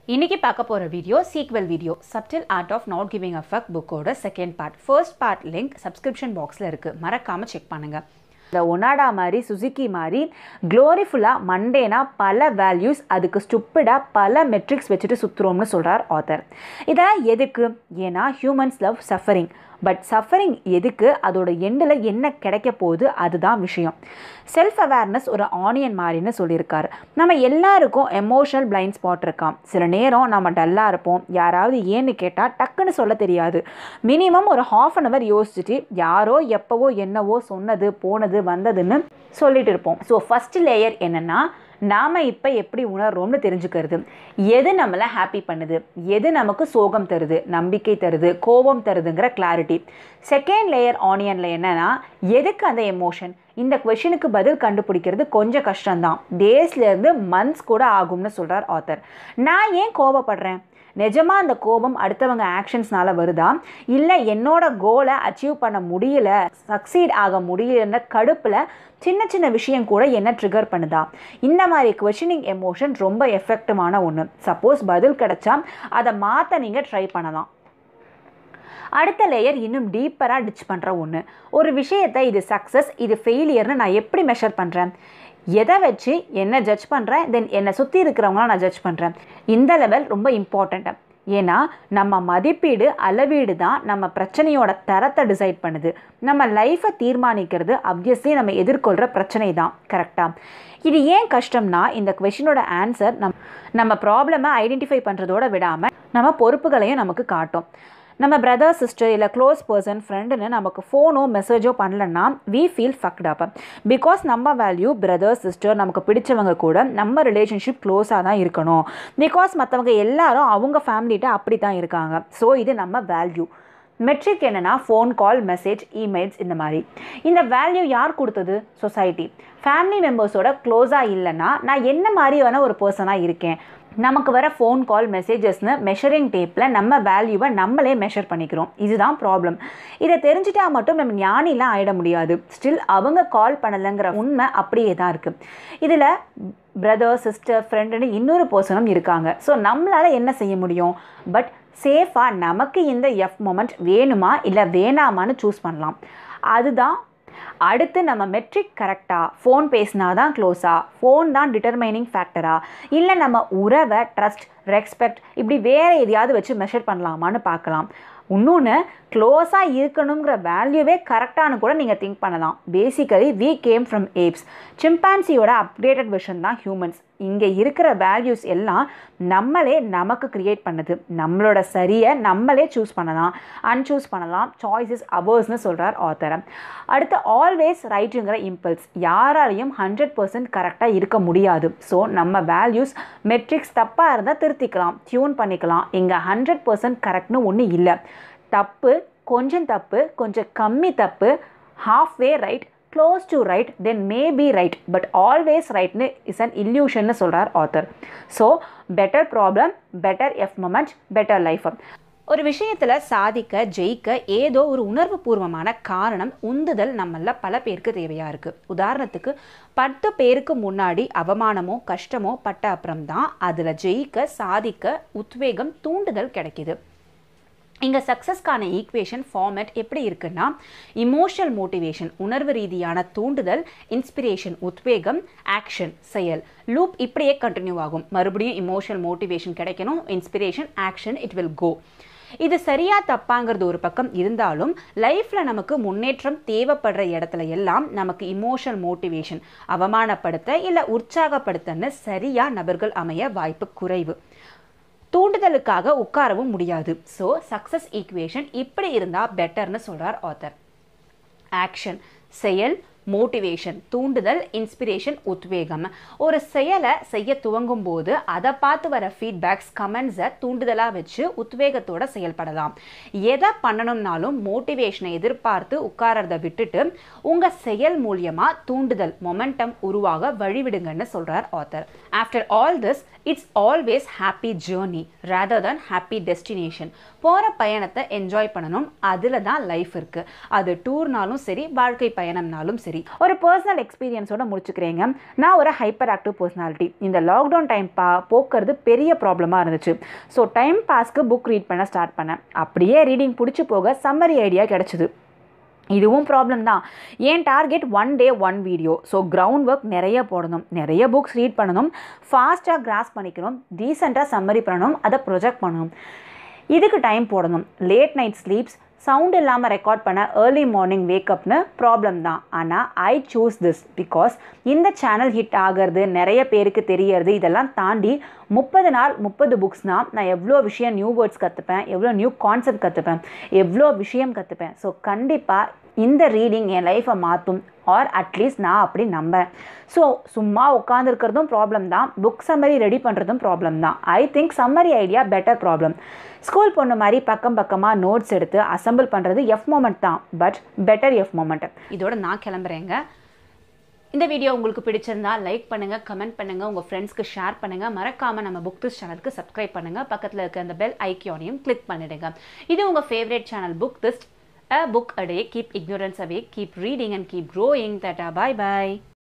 இன்னைக்கு பார்க்க போகிற video sequel video subtle art of not giving a fuck புக்கோட second part first part link subscription பாக்ஸில் இருக்குது மறக்காமல் செக் பண்ணுங்கள் இந்த ஒனாடா மாதிரி சுசுக்கி மாதிரி க்ளோரிஃபுல்லாக மண்டேனா பல வேல்யூஸ் அதுக்கு ஸ்டுப்பிடாக பல மெட்ரிக்ஸ் வச்சுட்டு சுற்றுறோம்னு சொல்கிறார் ஆத்தர் இதெல்லாம் எதுக்கு ஏன்னா humans love suffering but suffering எதுக்கு அதோட எண்டில் என்ன கிடைக்க போகுது அதுதான் விஷயம் செல்ஃப் அவேர்னஸ் ஒரு ஆனியன் மாதிரின்னு சொல்லியிருக்காரு நம்ம எல்லாருக்கும் எமோஷனல் பிளைண்ட் ஸ்பாட் இருக்கான் சில நேரம் நம்ம டல்லாக இருப்போம் யாராவது ஏன்னு கேட்டால் டக்குன்னு சொல்ல தெரியாது மினிமம் ஒரு ஹாஃப் அன் ஹவர் யோசிச்சுட்டு யாரோ எப்போவோ என்னவோ சொன்னது போனது வந்ததுன்னு சொல்லிட்டு இருப்போம் ஸோ ஃபஸ்ட் லேயர் என்னென்னா நாம் இப்போ எப்படி உணர்றோம்னு தெரிஞ்சுக்கிறது எது நம்மளை ஹாப்பி பண்ணுது எது நமக்கு சோகம் தருது நம்பிக்கை தருது கோபம் தருதுங்கிற கிளாரிட்டி செகண்ட் லேயர் ஆனியனில் என்னென்னா எதுக்கு அந்த எமோஷன் இந்த கொஷனுக்கு பதில் கண்டுபிடிக்கிறது கொஞ்சம் கஷ்டம்தான் டேஸ்லேருந்து மந்த்ஸ் கூட ஆகும்னு சொல்கிறார் ஆத்தர் நான் ஏன் கோபப்படுறேன் நிஜமாக அந்த கோபம் அடுத்தவங்க ஆக்ஷன்ஸ்னால வருதா இல்லை என்னோட கோலை அச்சீவ் பண்ண முடியல சக்சீட் ஆக முடியலன்ற கடுப்பில் சின்ன சின்ன விஷயம் கூட என்ன ட்ரிகர் பண்ணுதா இந்த மாதிரி கொஷனிங் எமோஷன் ரொம்ப எஃபெக்டிவான ஒன்று சப்போஸ் பதில் கிடைச்சா அதை மாற்ற நீங்கள் ட்ரை பண்ணலாம் அடுத்த லேயர் இன்னும் டீப்பராக டிச் பண்ணுற ஒன்று ஒரு விஷயத்தை இது சக்ஸஸ் இது ஃபெயிலியர்னு நான் எப்படி மெஷர் பண்ணுறேன் எதை வச்சு என்ன ஜட்ஜ் பண்ணுறேன் தென் என்னை சுற்றி இருக்கிறவங்களாம் நான் ஜட்ஜ் பண்ணுறேன் இந்த லெவல் ரொம்ப இம்பார்ட்டண்ட்டு ஏன்னா நம்ம மதிப்பீடு அளவீடு தான் நம்ம பிரச்சனையோட தரத்தை டிசைட் பண்ணுது நம்ம லைஃப்பை தீர்மானிக்கிறது அப்வியஸ்லி நம்ம எதிர்கொள்கிற பிரச்சனை தான் கரெக்டாக இது ஏன் கஷ்டம்னா இந்த கொஷினோட ஆன்சர் நம் நம்ம ப்ராப்ளமை ஐடென்டிஃபை பண்ணுறதோட விடாமல் நம்ம பொறுப்புகளையும் நமக்கு காட்டும் நம்ம பிரதர் சிஸ்டர் இல்லை க்ளோஸ் பர்சன் ஃப்ரெண்டுன்னு நமக்கு ஃபோனோ மெசேஜோ பண்ணலன்னா we feel fucked up because நம்ம வேல்யூ பிரதர் சிஸ்டர் நமக்கு பிடிச்சவங்க கூட நம்ம ரிலேஷன்ஷிப் க்ளோஸாக தான் இருக்கணும் பிகாஸ் மற்றவங்க எல்லாரும் அவங்க ஃபேமிலிகிட்ட அப்படி தான் இருக்காங்க ஸோ இது நம்ம வேல்யூ மெட்ரிக் என்னென்னா ஃபோன் கால் மெசேஜ் இமெயில்ஸ் இந்த மாதிரி இந்த வேல்யூ யார் கொடுத்தது சொசைட்டி ஃபேமிலி மெம்பர்ஸோட க்ளோஸாக இல்லைன்னா நான் என்ன மாதிரியான ஒரு பர்சனாக இருக்கேன் நமக்கு வர ஃபோன் கால் மெசேஜஸ்னு மெஷரிங் டேப்பில் நம்ம வேல்யூவை நம்மளே மெஷர் பண்ணிக்கிறோம் இதுதான் ப்ராப்ளம் இதை தெரிஞ்சுட்டா மட்டும் நம்ம ஞானிலாம் ஆயிட முடியாது ஸ்டில் அவங்க கால் பண்ணலைங்கிற உண்மை அப்படியே தான் இருக்குது இதில் பிரதர் சிஸ்டர் ஃப்ரெண்டுன்னு இன்னொரு பர்சனும் இருக்காங்க ஸோ நம்மளால் என்ன செய்ய முடியும் பட் சேஃபாக நமக்கு இந்த எஃப் மொமெண்ட் வேணுமா இல்லை வேணாமான்னு சூஸ் பண்ணலாம் அதுதான் அடுத்து நம்ம மெட்ரிக் கரெக்டாக ஃபோன் பேசினா தான் க்ளோஸா ஃபோன் தான் டிட்டர்மைனிங் ஃபேக்டரா இல்லை நம்ம உறவை ட்ரஸ்ட் ரெஸ்பெக்ட் இப்படி வேறு எதையாவது வச்சு மெஷர் பண்ணலாமான்னு பார்க்கலாம் இன்னொன்று க்ளோஸாக இருக்கணுங்கிற வேல்யூவே கரெக்டானு கூட நீங்கள் திங்க் பண்ணலாம் basically we came from apes சிம்பான்சியோட அப்டேட்டட் விஷன் தான் ஹியூமன்ஸ் இங்கே இருக்கிற வேல்யூஸ் எல்லாம் நம்மளே நமக்கு க்ரியேட் பண்ணுது நம்மளோட சரியை நம்மளே சூஸ் பண்ணலாம் அன்சூஸ் பண்ணலாம் சாய்ஸ் இஸ் அவர்ஸ்னு சொல்கிறார் ஆத்தரை அடுத்து ஆல்வேஸ் ரைட்டுங்கிற இம்பல்ஸ் யாராலையும் ஹண்ட்ரட் பர்சன்ட் கரெக்டாக இருக்க முடியாது ஸோ நம்ம வேல்யூஸ் மெட்ரிக்ஸ் தப்பாக இருந்தால் திருத்திக்கலாம் டியூன் பண்ணிக்கலாம் இங்கே ஹண்ட்ரட் பர்சன்ட் கரெக்ட்னு ஒன்று இல்லை தப்பு கொஞ்சம் தப்பு கொஞ்சம் கம்மி தப்பு half way right close to right then may be right but always ரைட்னு இஸ் அன் இல்யூஷன்னு சொல்கிறார் author so better problem better F moment better life ஒரு விஷயத்தில் சாதிக்க ஜெயிக்க ஏதோ ஒரு உணர்வு பூர்வமான காரணம் உந்துதல் நம்மள பல பேருக்கு தேவையாக இருக்குது உதாரணத்துக்கு பத்து பேருக்கு முன்னாடி அவமானமோ கஷ்டமோ பட்ட அப்புறம் தான் அதில் ஜெயிக்க சாதிக்க உத்வேகம் தூண்டுதல் கிடைக்கிது இங்கே சக்ஸஸ்க்கான ஈக்குவேஷன் ஃபார்மேட் எப்படி இருக்குன்னா இமோஷனல் மோட்டிவேஷன் உணர்வு ரீதியான தூண்டுதல் இன்ஸ்பிரேஷன் உத்வேகம் ஆக்ஷன் செயல் லூப் இப்படியே கண்டினியூ ஆகும் மறுபடியும் இமோஷனல் மோட்டிவேஷன் கிடைக்கணும் inspiration action it will go இது சரியா தப்பாங்கிறது ஒரு பக்கம் இருந்தாலும் லைஃப்பில் நமக்கு முன்னேற்றம் தேவைப்படுற இடத்துல எல்லாம் நமக்கு இமோஷனல் மோட்டிவேஷன் அவமானப்படுத்த இல்லை உற்சாகப்படுத்தன்னு சரியா நபர்கள் அமைய வாய்ப்பு குறைவு தூண்டுதலுக்காக உட்காரவும் முடியாது ஸோ சக்ஸஸ் ஈக்குவேஷன் இப்படி இருந்தால் பெட்டர்னு சொல்கிறார் ஆத்தர் ஆக்ஷன் செயல் மோட்டிவேஷன் தூண்டுதல் இன்ஸ்பிரேஷன் உத்வேகம் ஒரு செயலை செய்ய துவங்கும் போது அதை பார்த்து வர ஃபீட்பேக்ஸ் கமெண்ட்ஸை தூண்டுதலாக வச்சு உத்வேகத்தோட செயல்படலாம் எதை பண்ணணும்னாலும் மோட்டிவேஷனை எதிர்பார்த்து உட்காரத விட்டுட்டு உங்கள் செயல் மூலியமாக தூண்டுதல் மொமெண்டம் உருவாக வழிவிடுங்கன்னு சொல்கிறார் author after all this it's always happy journey rather than happy destination போகிற பயணத்தை என்ஜாய் பண்ணணும் அதில் தான் லைஃப் இருக்குது அது டூர்னாலும் சரி வாழ்க்கை பயணம்னாலும் சரி சரி ஒரு பர்சனல் எக்ஸ்பீரியன்ஸோட முடிச்சுக்கிறேங்க நான் ஒரு ஹைப்பர் ஆக்டிவ் பர்சனாலிட்டி இந்த லாக்டவுன் டைம் பா போக்குறது பெரிய ப்ராப்ளமாக இருந்துச்சு ஸோ டைம் பாஸ்க்கு புக் ரீட் பண்ண ஸ்டார்ட் பண்ணேன் அப்படியே ரீடிங் பிடிச்சி போக சம்மரி ஐடியா கிடச்சிது இதுவும் ப்ராப்ளம் தான் ஏன் target one day one video so ground work நிறைய போடணும் நிறைய புக்ஸ் ரீட் பண்ணணும் ஃபாஸ்ட்டாக கிராஸ் பண்ணிக்கணும் டீசெண்டாக சம்மரி பண்ணணும் அதை ப்ரொஜெக்ட் பண்ணணும் இதுக்கு டைம் போடணும் லேட் நைட் ஸ்லீப்ஸ் சவுண்ட் இல்லாமல் ரெக்கார்ட் பண்ண ஏர்லி மார்னிங் வேக்கப்னு ப்ராப்ளம் தான் ஆனால் ஐ சூஸ் திஸ் பிகாஸ் இந்த சேனல் ஹிட் ஆகிறது நிறைய பேருக்கு தெரியறது இதெல்லாம் தாண்டி முப்பது நாள் முப்பது புக்ஸ்னால் நான் எவ்வளோ விஷயம் நியூ வேர்ட்ஸ் கற்றுப்பேன் எவ்வளோ நியூ கான்செப்ட் கற்றுப்பேன் எவ்வளோ விஷயம் கற்றுப்பேன் ஸோ கண்டிப்பாக இந்த ரீடிங் என் லைஃப்பை மாற்றும் ஆர் அட்லீஸ்ட் நான் அப்படி நம்புறேன் ஸோ சும்மா உட்காந்துருக்கிறதும் ப்ராப்ளம் தான் புக் சம்மரி ரெடி பண்ணுறதும் ப்ராப்ளம் தான் I think summary idea better problem school பொண்ணு மாதிரி பக்கம் பக்கமாக நோட்ஸ் எடுத்து அசம்பிள் பண்ணுறது எஃப் மோமெண்ட் தான் பட் பெட்டர் எஃப் மோமெண்ட் இதோட நான் கிளம்புறேங்க இந்த வீடியோ உங்களுக்கு பிடிச்சிருந்தா லைக் பண்ணுங்க கமெண்ட் பண்ணுங்க உங்க ஃப்ரெண்ட்ஸ்க்கு ஷேர் பண்ணுங்க மறக்காம நம்ம புக் திஸ் சேனலுக்கு சப்ஸ்கிரைப் பண்ணுங்க பக்கத்தில் இருக்க அந்த பெல் ஐக்கியோனையும் கிளிக் பண்ணிடுங்க இது உங்க favourite channel book thirst a book a day keep ignorance away keep reading and keep growing tata bye bye